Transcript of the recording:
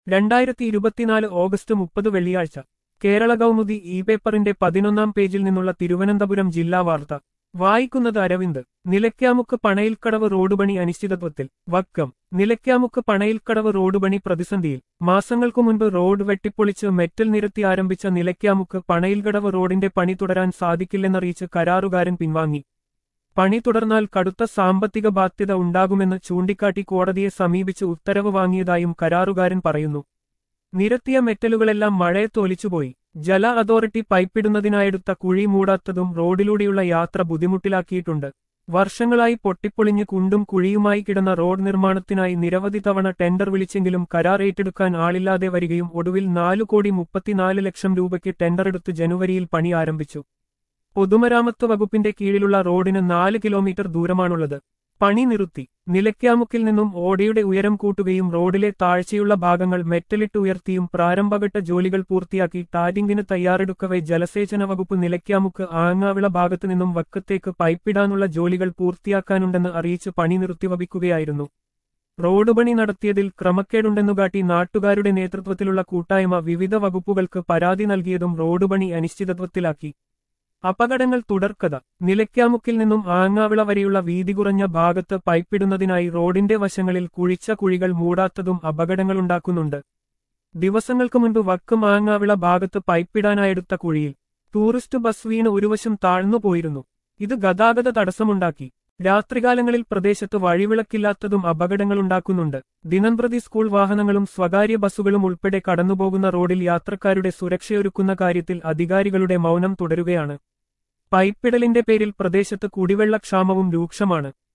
രണ്ടായിരത്തി ഇരുപത്തിനാല് ഓഗസ്റ്റ് മുപ്പത് വെള്ളിയാഴ്ച കേരള കൗമുദി ഇ പേപ്പറിന്റെ പതിനൊന്നാം പേജിൽ നിന്നുള്ള തിരുവനന്തപുരം ജില്ലാ വാർത്ത വായിക്കുന്നത് അരവിന്ദ് നിലയ്ക്കാമുക്ക് പണയിൽക്കടവ് റോഡ് പണി അനിശ്ചിതത്വത്തിൽ വക്കം നിലയ്ക്കാമുക്ക് പണയിൽക്കടവ് റോഡ് പണി പ്രതിസന്ധിയിൽ മാസങ്ങൾക്കു മുൻപ് റോഡ് വെട്ടിപ്പൊളിച്ച് മെറ്റൽ നിരത്തി ആരംഭിച്ച നിലയ്ക്കാമുക്ക് പണയിൽക്കടവ് റോഡിന്റെ പണി തുടരാൻ സാധിക്കില്ലെന്നറിയിച്ച് കരാറുകാരൻ പിൻവാങ്ങി പണി തുടർന്നാൽ കടുത്ത സാമ്പത്തിക ബാധ്യത ഉണ്ടാകുമെന്ന് ചൂണ്ടിക്കാട്ടി കോടതിയെ സമീപിച്ച് ഉത്തരവ് വാങ്ങിയതായും കരാറുകാരൻ പറയുന്നു നിരത്തിയ മെറ്റലുകളെല്ലാം മഴയത്ത് ഒലിച്ചുപോയി ജല അതോറിറ്റി പൈപ്പിടുന്നതിനായെടുത്ത കുഴി മൂടാത്തതും റോഡിലൂടെയുള്ള യാത്ര ബുദ്ധിമുട്ടിലാക്കിയിട്ടുണ്ട് വർഷങ്ങളായി പൊട്ടിപ്പൊളിഞ്ഞ് കുണ്ടും കുഴിയുമായി കിടന്ന റോഡ് നിർമ്മാണത്തിനായി നിരവധി തവണ ടെൻഡർ വിളിച്ചെങ്കിലും കരാർ ഏറ്റെടുക്കാൻ ആളില്ലാതെ വരികയും ഒടുവിൽ നാലു കോടി മുപ്പത്തിനാല് ലക്ഷം രൂപയ്ക്ക് ടെൻഡറെടുത്ത് ജനുവരിയിൽ പണി ആരംഭിച്ചു പൊതുമരാമത്ത് വകുപ്പിന്റെ കീഴിലുള്ള റോഡിന് നാല് കിലോമീറ്റർ ദൂരമാണുള്ളത് പണി നിർത്തി നിലയ്ക്കാമുക്കിൽ നിന്നും ഓടയുടെ ഉയരം കൂട്ടുകയും റോഡിലെ താഴ്ചയുള്ള ഭാഗങ്ങൾ മെറ്റലിട്ട് ഉയർത്തിയും പ്രാരംഭഘട്ട ജോലികൾ പൂർത്തിയാക്കി ടാരിങ്ങിന് തയ്യാറെടുക്കവെ ജലസേചന വകുപ്പ് നിലയ്ക്കാമുക്ക് ആങ്ങാവിള ഭാഗത്തു നിന്നും വക്കത്തേക്ക് പൈപ്പിടാനുള്ള ജോലികൾ പൂർത്തിയാക്കാനുണ്ടെന്ന് അറിയിച്ച് പണി നിർത്തിവപ്പിക്കുകയായിരുന്നു റോഡ് പണി നടത്തിയതിൽ ക്രമക്കേടുണ്ടെന്നു കാട്ടി നാട്ടുകാരുടെ നേതൃത്വത്തിലുള്ള കൂട്ടായ്മ വിവിധ വകുപ്പുകൾക്ക് പരാതി നൽകിയതും റോഡ് പണി അനിശ്ചിതത്വത്തിലാക്കി അപകടങ്ങൾ തുടർക്കഥ നിലയ്ക്കാമുക്കിൽ നിന്നും ആങ്ങാവിള വരെയുള്ള വീതി കുറഞ്ഞ ഭാഗത്ത് പൈപ്പിടുന്നതിനായി റോഡിന്റെ വശങ്ങളിൽ കുഴിച്ച കുഴികൾ മൂടാത്തതും അപകടങ്ങളുണ്ടാക്കുന്നുണ്ട് ദിവസങ്ങൾക്ക് മുൻപ് വക്കം ആങ്ങാവിള ഭാഗത്ത് പൈപ്പിടാനായെടുത്ത കുഴിയിൽ ടൂറിസ്റ്റ് ബസ് വീണ് ഒരു വശം താഴ്ന്നുപോയിരുന്നു ഇത് ഗതാഗത തടസ്സമുണ്ടാക്കി രാത്രികാലങ്ങളിൽ പ്രദേശത്ത് വഴിവിളക്കില്ലാത്തതും അപകടങ്ങളുണ്ടാക്കുന്നുണ്ട് ദിനംപ്രതി സ്കൂൾ വാഹനങ്ങളും സ്വകാര്യ ബസ്സുകളും ഉൾപ്പെടെ കടന്നുപോകുന്ന റോഡിൽ യാത്രക്കാരുടെ സുരക്ഷയൊരുക്കുന്ന കാര്യത്തിൽ അധികാരികളുടെ മൗനം തുടരുകയാണ് പൈപ്പിടലിന്റെ പേരിൽ പ്രദേശത്ത് കുടിവെള്ളക്ഷാമവും രൂക്ഷമാണ്